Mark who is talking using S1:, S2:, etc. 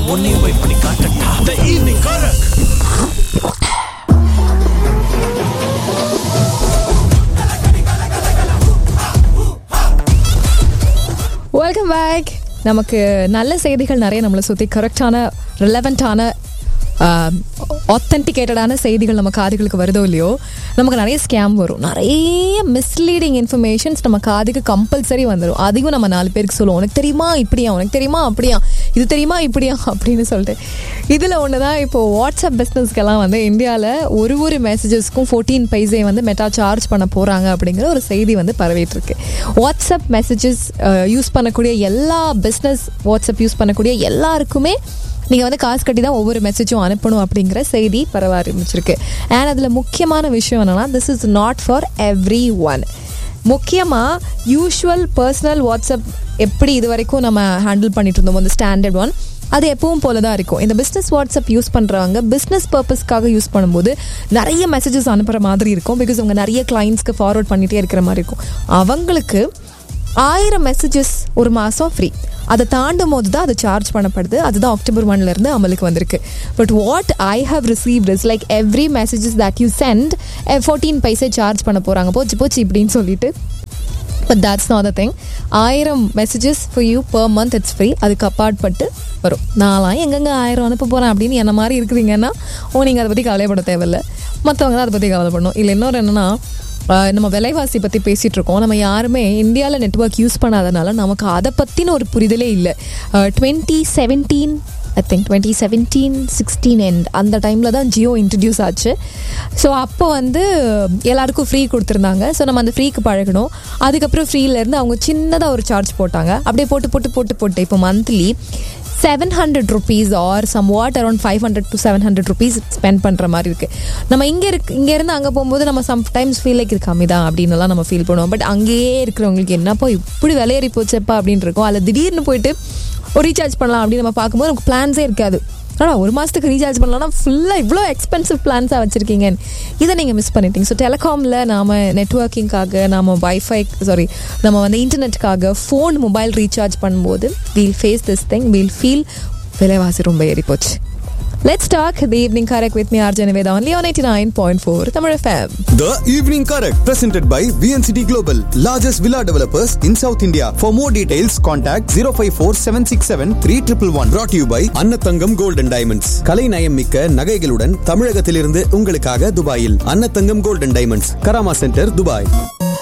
S1: உன்னையும் போய் பண்ணி காட்டட்டா the evening correct
S2: welcome back நமக்கு நல்ல செய்திகள் நிறைய நம்மளை சுற்றி கரெக்டான ரிலவெண்ட்டான ஆத்தென்டிகேட்டடான செய்திகள் நம்ம காதுகளுக்கு வருதோ இல்லையோ நமக்கு நிறைய ஸ்கேம் வரும் நிறைய மிஸ்லீடிங் இன்ஃபர்மேஷன்ஸ் நம்ம காதுக்கு கம்பல்சரி வந்துடும் அதையும் நம்ம நாலு பேருக்கு சொல்லுவோம் உனக்கு தெரியுமா இப்படியா உனக்கு தெரியுமா அப்படியா இது தெரியுமா இப்படியா அப்படின்னு சொல்லிட்டு இதில் ஒன்று தான் இப்போது வாட்ஸ்அப் பிஸ்னஸ்க்கெல்லாம் வந்து இந்தியாவில் ஒரு ஒரு மெசேஜஸ்க்கும் ஃபோர்டீன் பைசே வந்து மெட்டா சார்ஜ் பண்ண போகிறாங்க அப்படிங்கிற ஒரு செய்தி வந்து பரவிட்டு இருக்கு வாட்ஸ்அப் மெசேஜஸ் யூஸ் பண்ணக்கூடிய எல்லா பிஸ்னஸ் வாட்ஸ்அப் யூஸ் பண்ணக்கூடிய எல்லாருக்குமே நீங்கள் வந்து காசு கட்டி தான் ஒவ்வொரு மெசேஜும் அனுப்பணும் அப்படிங்கிற செய்தி பரவ ஆரம்பிச்சிருக்கு அண்ட் அதில் முக்கியமான விஷயம் என்னென்னா this is not for everyone முக்கியமாக யூஷுவல் பர்சனல் வாட்ஸ்அப் எப்படி இது வரைக்கும் நம்ம ஹேண்டில் பண்ணிட்டு இருந்தோம் அந்த ஸ்டாண்டர்ட் ஒன் அது எப்பவும் போல தான் இருக்கும் இந்த பிஸ்னஸ் வாட்ஸ்அப் யூஸ் பண்ணுறவங்க பிஸ்னஸ் பர்பஸ்க்காக யூஸ் பண்ணும்போது நிறைய மெசேஜஸ் அனுப்புகிற மாதிரி இருக்கும் பிகாஸ் அவங்க நிறைய கிளைண்ட்ஸ்க்கு ஃபார்வர்ட் பண்ணிகிட்டே இருக்கிற மாதிரி இருக்கும் அவங்களுக்கு ஆயிரம் மெசேஜஸ் ஒரு மாதம் ஃப்ரீ அதை தாண்டும் போது தான் அது சார்ஜ் பண்ணப்படுது அதுதான் அக்டோபர் ஒன்லேருந்து அமலுக்கு வந்திருக்கு but what I have received is like every messages that you sent fourteen paise charge பண்ண போகிறாங்க போச்சு போச்சு இப்படின்னு சொல்லிட்டு but that's not the thing ஆயிரம் messages for you per month it's free அதுக்கு அப்பாற்பட்டு வரும் நான்லாம் எங்கெங்க ஆயிரம் அனுப்ப போகிறேன் அப்படின்னு என்ன மாதிரி இருக்கிறீங்கன்னா ஓ நீங்கள் அதை பற்றி கவலைப்பட தேவையில்ல மற்றவங்க தான் அதை பற்றி கவலைப்படணும் இல்லை இன்னொரு என்னென்னா ஆஹ் நம்ம விலைவாசி பற்றி பேசிகிட்டு இருக்கோம் நம்ம யாருமே இந்தியாவில் நெட்ஒர்க் யூஸ் பண்ணாதனால நமக்கு அதை பற்றின ஒரு புரிதலே இல்லை twenty seventeen I think twenty seventeen sixteen end அந்த டைமில் தான் ஜியோ இன்ட்ரடியூஸ் ஆச்சு ஸோ அப்போ வந்து எல்லாருக்கும் ஃப்ரீ கொடுத்துருந்தாங்க ஸோ நம்ம அந்த ஃப்ரீக்கு பழகணும் அதுக்கப்புறம் ஃப்ரீலேருந்து அவங்க சின்னதாக ஒரு சார்ஜ் போட்டாங்க அப்படியே போட்டு போட்டு போட்டு போட்டு இப்போ monthly seven hundred rupees or somewhat around five hundred to seven hundred rupees spend பண்ணுற மாதிரி இருக்குது நம்ம இங்கே இருக்கு இங்கேருந்து அங்கே போகும்போது நம்ம சம்டைம்ஸ் ஃபீல் லைக் இது கம்மி தான் அப்படின்னுலாம் நம்ம ஃபீல் பண்ணுவோம் பட் அங்கேயே இருக்கிறவங்களுக்கு என்னப்பா இப்படி விலையேறி போச்சப்பா அப்படின்னு இருக்கும் அதில் திடீர்னு போயிட்டு ஒரு ரீசார்ஜ் பண்ணலாம் அப்படின்னு நம்ம பார்க்கும்போது நமக்கு பிளான்ஸே இருக்காது ஆனால் ஒரு மாதத்துக்கு ரீசார்ஜ் பண்ணலாம்னா ஃபுல்லாக இவ்வளோ எக்ஸ்பென்சிவ் பிளான்ஸாக வச்சுருக்கீங்க இதை நீங்கள் மிஸ் பண்ணிட்டீங்க ஸோ டெலகாமில் நாம் நெட்ஒர்க்கிங்காக நாம் வைஃபை சாரி நம்ம வந்து இன்டர்நெட்டுக்காக ஃபோன் மொபைல் ரீசார்ஜ் பண்ணும்போது we'll face this thing we'll feel விலைவாசி ரொம்ப ஏறி போச்சு let's talk the evening correct with me Arjun Veda only one eighty nine point four Tamil FM
S3: The Evening Correct, presented by VNCT Global, largest villa developers in South India. For more details, contact 054 767 3111. Brought to you by Annathangam Gold and Diamonds. கலை நயம் மிக்க நகைகளுடன் தமிழகத்திலிருந்து உங்களுக்காக துபாயில் Annathangam Gold and Diamonds, Karama centre Dubai